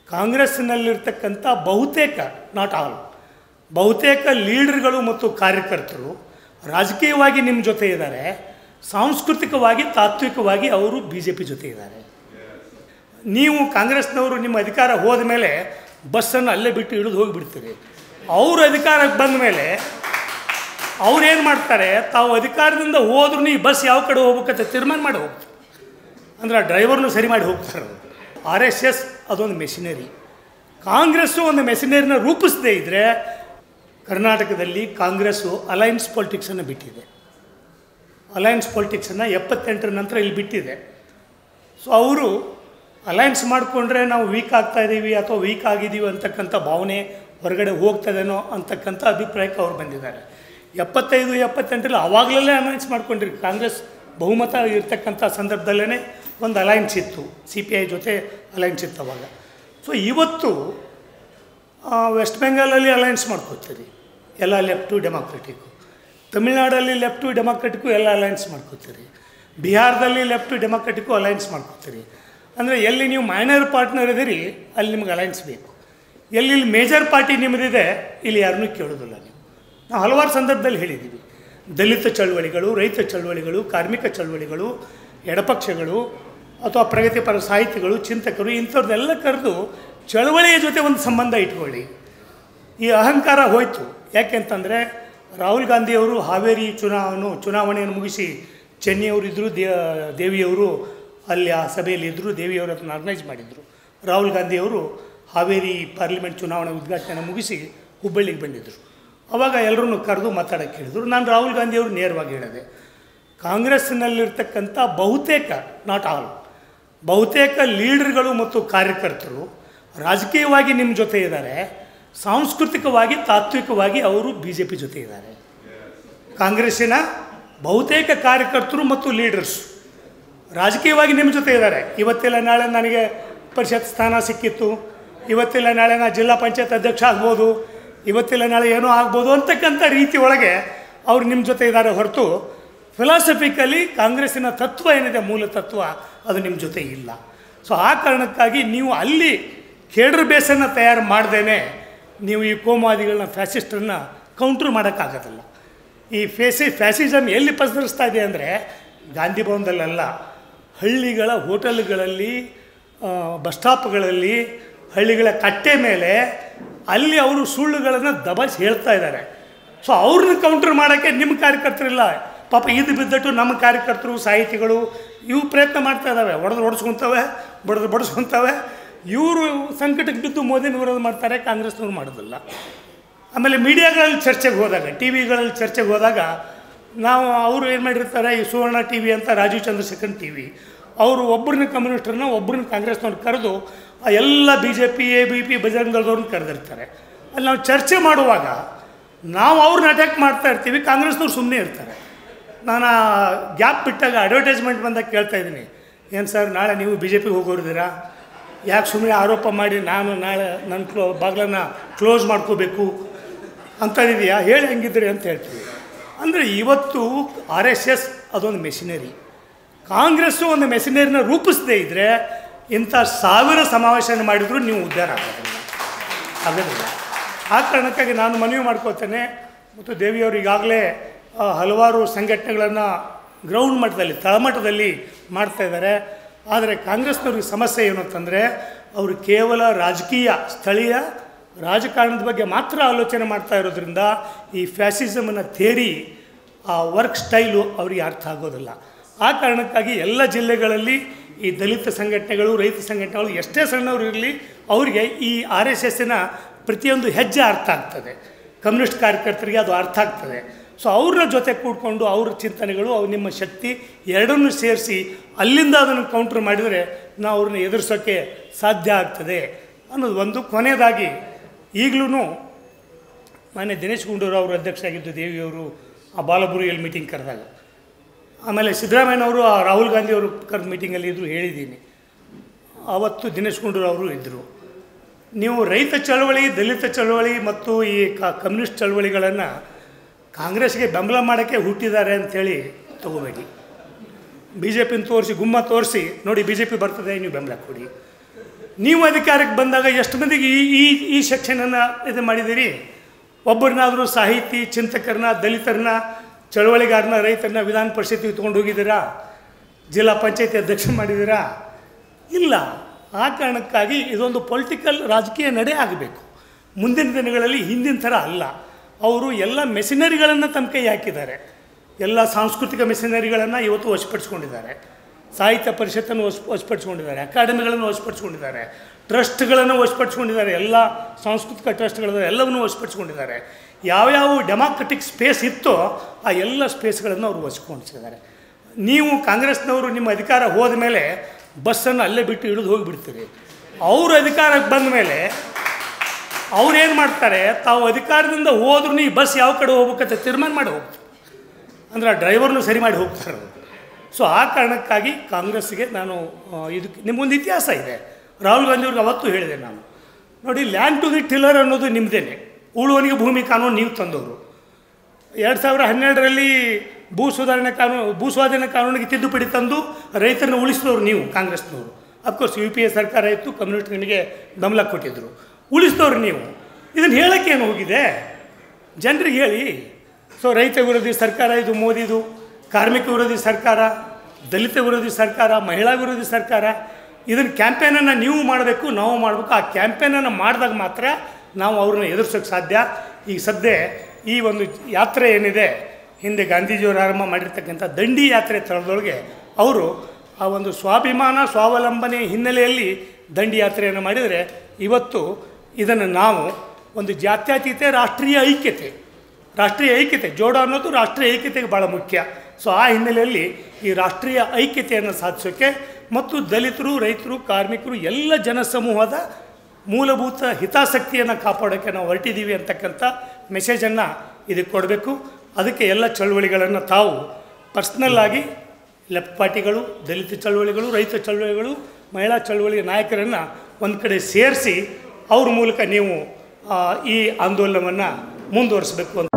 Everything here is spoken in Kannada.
ಕಾಂಗ್ರೆಸ್ನಲ್ಲಿರ್ತಕ್ಕಂಥ ಬಹುತೇಕ ನಾಟ್ ಆಲ್ ಬಹುತೇಕ ಲೀಡರ್ಗಳು ಮತ್ತು ಕಾರ್ಯಕರ್ತರು ರಾಜಕೀಯವಾಗಿ ನಿಮ್ಮ ಜೊತೆ ಇದ್ದಾರೆ ಸಾಂಸ್ಕೃತಿಕವಾಗಿ ತಾತ್ವಿಕವಾಗಿ ಅವರು ಬಿ ಜೆ ಪಿ ಜೊತೆ ಇದ್ದಾರೆ ನೀವು ಕಾಂಗ್ರೆಸ್ನವರು ನಿಮ್ಮ ಅಧಿಕಾರ ಹೋದ ಮೇಲೆ ಬಸ್ಸನ್ನು ಅಲ್ಲೇ ಬಿಟ್ಟು ಇಳಿದು ಹೋಗಿಬಿಡ್ತೀರಿ ಅವರು ಅಧಿಕಾರಕ್ಕೆ ಬಂದ ಮೇಲೆ ಅವ್ರು ಏನು ಮಾಡ್ತಾರೆ ತಾವು ಅಧಿಕಾರದಿಂದ ಹೋದ್ರೂ ಈ ಬಸ್ ಯಾವ ಕಡೆ ಹೋಗ್ಬೇಕಂತ ತೀರ್ಮಾನ ಮಾಡಿ ಹೋಗ್ತಾರೆ ಅಂದ್ರೆ ಆ ಡ್ರೈವರ್ನು ಸರಿ ಮಾಡಿ ಹೋಗ್ತಾರೆ ಆರ್ ಎಸ್ ಎಸ್ ಅದೊಂದು ಮೆಷಿನರಿ ಕಾಂಗ್ರೆಸ್ಸು ಒಂದು ಮೆಷಿನರಿನ ರೂಪಿಸದೇ ಇದ್ದರೆ ಕರ್ನಾಟಕದಲ್ಲಿ ಕಾಂಗ್ರೆಸ್ಸು ಅಲೈನ್ಸ್ ಪಾಲಿಟಿಕ್ಸನ್ನು ಬಿಟ್ಟಿದೆ ಅಲೈನ್ಸ್ ಪಾಲಿಟಿಕ್ಸನ್ನು ಎಪ್ಪತ್ತೆಂಟರ ನಂತರ ಇಲ್ಲಿ ಬಿಟ್ಟಿದೆ ಸೊ ಅವರು ಅಲೈನ್ಸ್ ಮಾಡಿಕೊಂಡ್ರೆ ನಾವು ವೀಕ್ ಆಗ್ತಾ ಇದ್ದೀವಿ ಅಥವಾ ವೀಕ್ ಆಗಿದ್ದೀವಿ ಅಂತಕ್ಕಂಥ ಭಾವನೆ ಹೊರಗಡೆ ಹೋಗ್ತದೇನೋ ಅಂತಕ್ಕಂಥ ಅಭಿಪ್ರಾಯಕ್ಕೆ ಅವ್ರು ಬಂದಿದ್ದಾರೆ ಎಪ್ಪತ್ತೈದು ಎಪ್ಪತ್ತೆಂಟರಲ್ಲಿ ಆವಾಗಲೇ ಅಲೈನ್ಸ್ ಮಾಡ್ಕೊಂಡ್ರಿ ಕಾಂಗ್ರೆಸ್ ಬಹುಮತ ಇರ್ತಕ್ಕಂಥ ಸಂದರ್ಭದಲ್ಲೇ ಒಂದು ಅಲೈನ್ಸ್ ಇತ್ತು ಸಿ ಪಿ ಐ ಜೊತೆ ಅಲೈನ್ಸ್ ಇತ್ತು ಅವಾಗ ಸೊ ಇವತ್ತು ಆ, ವೆಸ್ಟ್ ಬೆಂಗಾಲಲ್ಲಿ ಅಲೈನ್ಸ್ ಮಾಡ್ಕೋತೀರಿ ಎಲ್ಲ ಲೆಫ್ಟು ಡೆಮಾಕ್ರೆಟಿಕ್ಕು ತಮಿಳ್ನಾಡಲ್ಲಿ ಲೆಫ್ಟು ಡೆಮಾಕ್ರೆಟಿಕ್ಕು ಎಲ್ಲ ಅಲೈನ್ಸ್ ಮಾಡ್ಕೋತೀರಿ ಬಿಹಾರದಲ್ಲಿ ಲೆಫ್ಟು ಡೆಮಾಕ್ರೆಟಿಕ್ಕು ಅಲೈನ್ಸ್ ಮಾಡ್ಕೋತೀರಿ ಅಂದರೆ ಎಲ್ಲಿ ನೀವು ಮೈನರ್ ಪಾರ್ಟ್ನರ್ ಇದೀರಿ ಅಲ್ಲಿ ನಿಮ್ಗೆ ಅಲೈನ್ಸ್ ಬೇಕು ಎಲ್ಲಿ ಇಲ್ಲಿ ಮೇಜರ್ ಪಾರ್ಟಿ ನಿಮ್ಮದಿದೆ ಇಲ್ಲಿ ಯಾರನ್ನೂ ಕೇಳೋದಿಲ್ಲ ನೀವು ನಾವು ಹಲವಾರು ಸಂದರ್ಭದಲ್ಲಿ ಹೇಳಿದ್ದೀವಿ ದಲಿತ ಚಳವಳಿಗಳು ರೈತ ಚಳವಳಿಗಳು ಕಾರ್ಮಿಕ ಚಳವಳಿಗಳು ಎಡಪಕ್ಷಗಳು ಅಥವಾ ಪ್ರಗತಿಪರ ಸಾಹಿತಿಗಳು ಚಿಂತಕರು ಇಂಥವ್ರನ್ನೆಲ್ಲ ಕರೆದು ಚಳವಳಿಯ ಜೊತೆ ಒಂದು ಸಂಬಂಧ ಇಟ್ಕೊಳ್ಳಿ ಈ ಅಹಂಕಾರ ಹೋಯಿತು ಯಾಕೆಂತಂದರೆ ರಾಹುಲ್ ಗಾಂಧಿಯವರು ಹಾವೇರಿ ಚುನಾವಣೆ ಚುನಾವಣೆಯನ್ನು ಮುಗಿಸಿ ಚೆನ್ನೈಯವರು ಇದ್ದರು ದೇ ದೇವಿಯವರು ಅಲ್ಲಿ ಆ ಸಭೆಯಲ್ಲಿ ಇದ್ದರು ದೇವಿಯವರು ಅದನ್ನು ಆರ್ಗನೈಸ್ ಮಾಡಿದರು ರಾಹುಲ್ ಗಾಂಧಿಯವರು ಹಾವೇರಿ ಪಾರ್ಲಿಮೆಂಟ್ ಚುನಾವಣೆ ಉದ್ಘಾಟನೆ ಮುಗಿಸಿ ಹುಬ್ಬಳ್ಳಿಗೆ ಬಂದಿದ್ದರು ಅವಾಗ ಎಲ್ಲರನ್ನು ಕರೆದು ಮಾತಾಡೋಕ್ಕೆ ಹೇಳಿದರು ನಾನು ರಾಹುಲ್ ಗಾಂಧಿಯವರು ನೇರವಾಗಿ ಹೇಳಿದೆ ಕಾಂಗ್ರೆಸ್ನಲ್ಲಿರ್ತಕ್ಕಂಥ ಬಹುತೇಕ ನಾಟ್ ಆಲ್ ಬಹುತೇಕ ಲೀಡರ್ಗಳು ಮತ್ತು ಕಾರ್ಯಕರ್ತರು ರಾಜಕೀಯವಾಗಿ ನಿಮ್ಮ ಜೊತೆ ಇದ್ದಾರೆ ಸಾಂಸ್ಕೃತಿಕವಾಗಿ ತಾತ್ವಿಕವಾಗಿ ಅವರು ಬಿ ಜೆ ಪಿ ಜೊತೆ ಇದ್ದಾರೆ ಕಾಂಗ್ರೆಸ್ಸಿನ ಬಹುತೇಕ ಕಾರ್ಯಕರ್ತರು ಮತ್ತು ಲೀಡರ್ಸ್ ರಾಜಕೀಯವಾಗಿ ನಿಮ್ಮ ಜೊತೆ ಇದ್ದಾರೆ ಇವತ್ತಿಲ್ಲ ನಾಳೆ ನನಗೆ ಪರಿಷತ್ ಸ್ಥಾನ ಸಿಕ್ಕಿತ್ತು ಇವತ್ತಿಲ್ಲ ನಾಳೆ ನಾ ಜಿಲ್ಲಾ ಪಂಚಾಯತ್ ಅಧ್ಯಕ್ಷ ಆಗ್ಬೋದು ಇವತ್ತಿಲ್ಲ ನಾಳೆ ಏನೋ ಆಗ್ಬೋದು ಅಂತಕ್ಕಂಥ ರೀತಿ ಒಳಗೆ ಅವ್ರು ನಿಮ್ಮ ಜೊತೆ ಇದ್ದಾರೆ ಹೊರತು ಫಿಲಾಸಫಿಕಲಿ ಕಾಂಗ್ರೆಸ್ಸಿನ ತತ್ವ ಏನಿದೆ ಮೂಲ ತತ್ವ ಅದು ನಿಮ್ಮ ಜೊತೆ ಇಲ್ಲ ಸೊ ಆ ಕಾರಣಕ್ಕಾಗಿ ನೀವು ಅಲ್ಲಿ ಕೇಡ್ರ್ ಬೇಸನ್ನು ತಯಾರು ಮಾಡ್ದೇನೆ ನೀವು ಈ ಕೋಮುವಾದಿಗಳನ್ನ ಫ್ಯಾಸಿಸ್ಟರನ್ನ ಕೌಂಟ್ರ್ ಮಾಡೋಕ್ಕಾಗೋದಿಲ್ಲ ಈ ಫೇಸಿ ಫ್ಯಾಸಿಸಮ್ ಎಲ್ಲಿ ಪಸರಿಸ್ತಾ ಇದೆ ಅಂದರೆ ಗಾಂಧಿ ಭವನದಲ್ಲ ಹಳ್ಳಿಗಳ ಹೋಟೆಲ್ಗಳಲ್ಲಿ ಆ, ಬಸ್ ಸ್ಟಾಪ್ಗಳಲ್ಲಿ ಹಳ್ಳಿಗಳ ಕಟ್ಟೆ ಮೇಲೆ ಅಲ್ಲಿ ಅವರು ಸುಳ್ಳುಗಳನ್ನು ದಬಾಯಿಸಿ ಹೇಳ್ತಾ ಇದ್ದಾರೆ ಸೊ ಅವ್ರನ್ನ ಕೌಂಟರ್ ಮಾಡೋಕ್ಕೆ ನಿಮ್ಮ ಕಾರ್ಯಕರ್ತರಿಲ್ಲ ಪಾಪ ಇದು ಬಿದ್ದಟ್ಟು ನಮ್ಮ ಕಾರ್ಯಕರ್ತರು ಸಾಹಿತಿಗಳು ಇವು ಪ್ರಯತ್ನ ಮಾಡ್ತಾ ಇದ್ದಾವೆ ಹೊಡೆದು ಹೊಡೆಸ್ಕೊತವೆ ಬಡ್ದು ಬಡಿಸ್ಕೊತವೆ ಇವರು ಸಂಕಟಕ್ಕೆ ಬಿದ್ದು ಮೋದಿನ ವಿರೋಧ ಮಾಡ್ತಾರೆ ಕಾಂಗ್ರೆಸ್ನವ್ರು ಮಾಡೋದಿಲ್ಲ ಆಮೇಲೆ ಮೀಡಿಯಾಗಳಲ್ಲಿ ಚರ್ಚೆಗೆ ಹೋದಾಗ ಟಿ ವಿಗಳಲ್ಲಿ ಚರ್ಚೆಗೆ ಹೋದಾಗ ನಾವು ಅವರು ಏನು ಮಾಡಿರ್ತಾರೆ ಈ ಸುವರ್ಣ ಟಿ ವಿ ಅಂತ ರಾಜೀವ್ ಚಂದ್ರಶೇಖರ್ ಟಿ ವಿ ಅವರು ಒಬ್ಬರನ್ನ ಕಮ್ಯುನಿಸ್ಟರನ್ನ ಒಬ್ಬರನ್ನ ಕಾಂಗ್ರೆಸ್ನವ್ರು ಕರೆದು ಆ ಎಲ್ಲ B J P A B P ಬಜರಂಗದವ್ರನ್ನ ಕರೆದಿರ್ತಾರೆ ಅಲ್ಲಿ ನಾವು ಚರ್ಚೆ ಮಾಡುವಾಗ ನಾವು ಅವ್ರನ್ನ ಅಟ್ಯಾಕ್ ಮಾಡ್ತಾ ಇರ್ತೀವಿ ಕಾಂಗ್ರೆಸ್ನವ್ರು ಸುಮ್ಮನೆ ಇರ್ತಾರೆ ನಾನು ಗ್ಯಾಪ್ ಬಿಟ್ಟಾಗ ಅಡ್ವರ್ಟೈಸ್ಮೆಂಟ್ ಬಂದಾಗ ಕೇಳ್ತಾ ಇದ್ದೀನಿ ಏನು ಸರ್ ನಾಳೆ ನೀವು ಬಿ ಜೆ ಪಿಗೆ ಹೋಗೋರಿದ್ದೀರಾ ಯಾಕೆ ಸುಮ್ಮನೆ ಆರೋಪ ಮಾಡಿ ನಾನು ನಾಳೆ ನನ್ನ ಕ್ಲೋ ಬಾಗಿಲನ್ನು ಕ್ಲೋಸ್ ಮಾಡ್ಕೋಬೇಕು ಅಂಥದ್ದಿದೆಯಾ ಹೇಳಿ ಹೆಂಗಿದ್ರಿ ಅಂತ ಹೇಳ್ತೀವಿ ಅಂದರೆ ಇವತ್ತು ಆರ್ ಎಸ್ ಎಸ್ ಅದೊಂದು ಮೆಷಿನರಿ ಕಾಂಗ್ರೆಸ್ಸು ಒಂದು ಮೆಷಿನರಿನ ರೂಪಿಸದೇ ಇದ್ದರೆ ಇಂಥ ಸಾವಿರ ಸಮಾವೇಶ ಮಾಡಿದರೂ ನೀವು ಉದ್ಧಾರ ಆಗೋದಿಲ್ಲ ಆಗೋದಿಲ್ಲ ಆ ಕಾರಣಕ್ಕಾಗಿ ನಾನು ಮನವಿ ಮಾಡ್ಕೋತೇನೆ ಮತ್ತು ದೇವಿಯವರು ಈಗಾಗಲೇ ಆ, ಹಲವಾರು ಸಂಘಟನೆಗಳನ್ನು ಗ್ರೌಂಡ್ ಮಟ್ಟದಲ್ಲಿ ತಳಮಟ್ಟದಲ್ಲಿ ಮಾಡ್ತಾ ಇದ್ದಾರೆ ಆದರೆ ಕಾಂಗ್ರೆಸ್ನವ್ರಿಗೆ ಸಮಸ್ಯೆ ಏನು ಅಂತಂದರೆ ಅವರು ಕೇವಲ ರಾಜಕೀಯ ಸ್ಥಳೀಯ ರಾಜಕಾರಣದ ಬಗ್ಗೆ ಮಾತ್ರ ಆಲೋಚನೆ ಮಾಡ್ತಾ ಇರೋದ್ರಿಂದ ಈ ಫ್ಯಾಸಿಸಮನ್ನು ಥೇರಿ ಆ ವರ್ಕ್ ಸ್ಟೈಲು ಅವರಿಗೆ ಅರ್ಥ ಆಗೋದಿಲ್ಲ ಆ ಕಾರಣಕ್ಕಾಗಿ ಎಲ್ಲ ಜಿಲ್ಲೆಗಳಲ್ಲಿ ಈ ದಲಿತ ಸಂಘಟನೆಗಳು ರೈತ ಸಂಘಟನೆಗಳು ಎಷ್ಟೇ ಸಣ್ಣವರು ಇರಲಿ ಅವರಿಗೆ ಈ ಆರ್ ಎಸ್ ಎಸ್ಸಿನ ಪ್ರತಿಯೊಂದು ಹೆಜ್ಜೆ ಅರ್ಥ ಆಗ್ತದೆ ಕಮ್ಯುನಿಸ್ಟ್ ಕಾರ್ಯಕರ್ತರಿಗೆ ಅದು ಅರ್ಥ ಆಗ್ತದೆ ಸೊ ಅವ್ರ ಜೊತೆ ಕೂಡ್ಕೊಂಡು ಅವ್ರ ಚಿಂತನೆಗಳು ಅವು ನಿಮ್ಮ ಶಕ್ತಿ ಎರಡನ್ನೂ ಸೇರಿಸಿ ಅಲ್ಲಿಂದ ಅದನ್ನು ಕೌಂಟ್ರ್ ಮಾಡಿದರೆ ನಾವು ಅವ್ರನ್ನ ಎದುರಿಸೋಕ್ಕೆ ಸಾಧ್ಯ ಆಗ್ತದೆ ಅನ್ನೋದು ಒಂದು ಕೊನೆಯದಾಗಿ ಈಗಲೂ ಮಾನ್ಯ ದಿನೇಶ್ ಗುಂಡೂರಾವ್ ಅವರು ಅಧ್ಯಕ್ಷ ಆಗಿದ್ದು ದೇವಿಯವರು ಆ ಬಾಲಬುರಿಯಲ್ಲಿ ಮೀಟಿಂಗ್ ಕರೆದಾಗ ಆಮೇಲೆ ಸಿದ್ದರಾಮಯ್ಯನವರು ಆ ರಾಹುಲ್ ಗಾಂಧಿ ಅವರು ಕರೆದ ಮೀಟಿಂಗಲ್ಲಿ ಇದ್ದರು ಹೇಳಿದ್ದೀನಿ ಆವತ್ತು ದಿನೇಶ್ ಗುಂಡೂರಾವ್ ಅವರು ಇದ್ದರು ನೀವು ರೈತ ಚಳವಳಿ ದಲಿತ ಚಳವಳಿ ಮತ್ತು ಈ ಕ ಕಮ್ಯುನಿಸ್ಟ್ ಚಳವಳಿಗಳನ್ನು ಕಾಂಗ್ರೆಸ್ಗೆ ಬೆಂಬಲ ಮಾಡೋಕ್ಕೆ ಹುಟ್ಟಿದ್ದಾರೆ ಅಂಥೇಳಿ ತಗೋಬೇಡಿ ಬಿ ಜೆ ಪಿನ ತೋರಿಸಿ ಗುಮ್ಮ ತೋರಿಸಿ ನೋಡಿ ಬಿ ಜೆ ಪಿ ಬರ್ತದೆ ನೀವು ಬೆಂಬಲ ಕೊಡಿ ನೀವು ಅಧಿಕಾರಕ್ಕೆ ಬಂದಾಗ ಎಷ್ಟು ಮಂದಿಗೆ ಈ ಈ ಈ ಸೆಕ್ಷನನ್ನು ಇದು ಮಾಡಿದ್ದೀರಿ ಒಬ್ಬರನ್ನಾದರೂ ಸಾಹಿತಿ ಚಿಂತಕರನ್ನ ದಲಿತರನ್ನ ಚಳವಳಿಗಾರನ ರೈತರನ್ನ ವಿಧಾನ ಪರಿಷತ್ತಿಗೆ ತೊಗೊಂಡು ಹೋಗಿದ್ದೀರಾ ಜಿಲ್ಲಾ ಪಂಚಾಯತಿ ಅಧ್ಯಕ್ಷ ಮಾಡಿದ್ದೀರಾ ಇಲ್ಲ ಆ ಕಾರಣಕ್ಕಾಗಿ ಇದೊಂದು ಪೊಲಿಟಿಕಲ್ ರಾಜಕೀಯ ನಡೆ ಆಗಬೇಕು ಮುಂದಿನ ದಿನಗಳಲ್ಲಿ ಹಿಂದಿನ ಥರ ಅಲ್ಲ ಅವರು ಎಲ್ಲ ಮೆಷಿನರಿಗಳನ್ನು ತಮ್ಮ ಕೈ ಹಾಕಿದ್ದಾರೆ ಎಲ್ಲ ಸಾಂಸ್ಕೃತಿಕ ಮೆಷಿನರಿಗಳನ್ನು ಇವತ್ತು ವಶಪಡಿಸ್ಕೊಂಡಿದ್ದಾರೆ ಸಾಹಿತ್ಯ ಪರಿಷತ್ತನ್ನು ವಶ ವಶಪಡಿಸ್ಕೊಂಡಿದ್ದಾರೆ ಅಕಾಡೆಮಿಗಳನ್ನು ವಶಪಡಿಸ್ಕೊಂಡಿದ್ದಾರೆ ಟ್ರಸ್ಟ್ಗಳನ್ನು ವಶಪಡಿಸ್ಕೊಂಡಿದ್ದಾರೆ ಎಲ್ಲ ಸಾಂಸ್ಕೃತಿಕ ಟ್ರಸ್ಟ್ಗಳನ್ನು ಎಲ್ಲವನ್ನೂ ವಶಪಡಿಸ್ಕೊಂಡಿದ್ದಾರೆ ಯಾವ್ಯಾವ ಡೆಮಾಕ್ರೆಟಿಕ್ ಸ್ಪೇಸ್ ಇತ್ತೋ ಆ ಎಲ್ಲ ಸ್ಪೇಸ್ಗಳನ್ನು ಅವರು ವಶಪಡಿಸಿದ್ದಾರೆ ನೀವು ಕಾಂಗ್ರೆಸ್ನವರು ನಿಮ್ಮ ಅಧಿಕಾರ ಹೋದ ಮೇಲೆ ಬಸ್ಸನ್ನು ಅಲ್ಲೇ ಬಿಟ್ಟು ಇಳಿದು ಹೋಗಿಬಿಡ್ತೀರಿ ಅವರು ಅಧಿಕಾರಕ್ಕೆ ಬಂದ ಮೇಲೆ ಅವ್ರೇನು ಮಾಡ್ತಾರೆ ತಾವು ಅಧಿಕಾರದಿಂದ ಹೋದ್ರೂ ಈ ಬಸ್ ಯಾವ ಕಡೆ ಹೋಗ್ಬೇಕಂತ ತೀರ್ಮಾನ ಮಾಡಿ ಹೋಗ್ತಾರೆ ಅಂದರೆ ಆ ಡ್ರೈವರ್ನು ಸರಿ ಮಾಡಿ ಹೋಗ್ತಾರೆ ಅವರು ಸೊ ಆ ಕಾರಣಕ್ಕಾಗಿ ಕಾಂಗ್ರೆಸ್ಸಿಗೆ ನಾನು ಆ, ಇದಕ್ಕೆ ನಿಮಗೊಂದು ಇತಿಹಾಸ ಇದೆ ರಾಹುಲ್ ಗಾಂಧಿಯವ್ರಿಗೆ ಅವತ್ತು ಹೇಳಿದೆ ನಾನು ನೋಡಿ ಲ್ಯಾಂಡ್ ಟು ದಿ ಟಿಲ್ಲರ್ ಅನ್ನೋದು ನಿಮ್ಮದೇನೆ ಉಳುವನಿಗೆ ಭೂಮಿ ಕಾನೂನು ನೀವು ತಂದವರು ಎರಡು ಸಾವಿರ ಹನ್ನೆರಡರಲ್ಲಿ ಭೂ ಸುಧಾರಣೆ ಕಾನೂನು ಭೂ ಸ್ವಾಧೀನ ಕಾನೂನಿಗೆ ತಿದ್ದುಪಡಿ ತಂದು ರೈತರನ್ನ ಉಳಿಸಿದವರು ನೀವು ಕಾಂಗ್ರೆಸ್ನವರು ಅಫ್ಕೋರ್ಸ್ ಯು ಪಿ ಎ ಸರ್ಕಾರ ಇತ್ತು ಕಮ್ಯುನಿಸ್ಟ್ ನಿಮಗೆ ಬೆಂಬಲ ಕೊಟ್ಟಿದ್ದರು ಉಳಿಸಿದವರು ನೀವು ಇದನ್ನು ಹೇಳೋಕ್ಕೆ ಏನು ಹೋಗಿದೆ ಜನರಿಗೆ ಹೇಳಿ ಸೊ ರೈತ ವಿರೋಧಿ ಸರ್ಕಾರ ಇದು ಮೋದಿದು ಕಾರ್ಮಿಕ ವಿರೋಧಿ ಸರ್ಕಾರ ದಲಿತ ವಿರೋಧಿ ಸರ್ಕಾರ ಮಹಿಳಾ ವಿರೋಧಿ ಸರ್ಕಾರ ಇದನ್ನು ಕ್ಯಾಂಪೇನನ್ನು ನೀವು ಮಾಡಬೇಕು ನಾವು ಮಾಡಬೇಕು ಆ ಕ್ಯಾಂಪೇನನ್ನು ಮಾಡಿದಾಗ ಮಾತ್ರ ನಾವು ಅವ್ರನ್ನ ಎದುರಿಸೋಕ್ಕೆ ಸಾಧ್ಯ ಈಗ ಸದ್ಯ ಈ ಒಂದು ಯಾತ್ರೆ ಏನಿದೆ ಹಿಂದೆ ಗಾಂಧೀಜಿಯವರು ಆರಂಭ ಮಾಡಿರ್ತಕ್ಕಂಥ ದಂಡಿ ಯಾತ್ರೆ ಸ್ಥಳದೊಳಗೆ ಅವರು ಆ ಒಂದು ಸ್ವಾಭಿಮಾನ ಸ್ವಾವಲಂಬನೆ ಹಿನ್ನೆಲೆಯಲ್ಲಿ ದಂಡಿ ಯಾತ್ರೆಯನ್ನು ಮಾಡಿದರೆ ಇವತ್ತು ಇದನ್ನು ನಾವು ಒಂದು ಜಾತ್ಯತೀತ ರಾಷ್ಟ್ರೀಯ ಐಕ್ಯತೆ ರಾಷ್ಟ್ರೀಯ ಐಕ್ಯತೆ ಜೋಡೋ ಅನ್ನೋದು ರಾಷ್ಟ್ರೀಯ ಐಕ್ಯತೆಗೆ ಭಾಳ ಮುಖ್ಯ ಸೊ ಆ ಹಿನ್ನೆಲೆಯಲ್ಲಿ ಈ ರಾಷ್ಟ್ರೀಯ ಐಕ್ಯತೆಯನ್ನು ಸಾಧಿಸೋಕ್ಕೆ ಮತ್ತು ದಲಿತರು ರೈತರು ಕಾರ್ಮಿಕರು ಎಲ್ಲ ಜನಸಮೂಹದ ಮೂಲಭೂತ ಹಿತಾಸಕ್ತಿಯನ್ನು ಕಾಪಾಡೋಕ್ಕೆ ನಾವು ಹೊರಟಿದ್ದೀವಿ ಅಂತಕ್ಕಂಥ ಮೆಸೇಜನ್ನು ಇದಕ್ಕೆ ಕೊಡಬೇಕು ಅದಕ್ಕೆ ಎಲ್ಲ ಚಳುವಳಿಗಳನ್ನು ತಾವು ಪರ್ಸ್ನಲ್ ಆಗಿ ಲೆಫ್ಟ್ ಪಾರ್ಟಿಗಳು ದಲಿತ ಚಳುವಳಿಗಳು ರೈತ ಚಳುವಳಿಗಳು ಮಹಿಳಾ ಚಳುವಳಿ ನಾಯಕರನ್ನು ಒಂದು ಕಡೆ ಸೇರಿಸಿ ಅವ್ರ ಮೂಲಕ ನೀವು ಆ, ಈ ಆಂದೋಲನವನ್ನು ಮುಂದುವರಿಸಬೇಕು ಅಂತ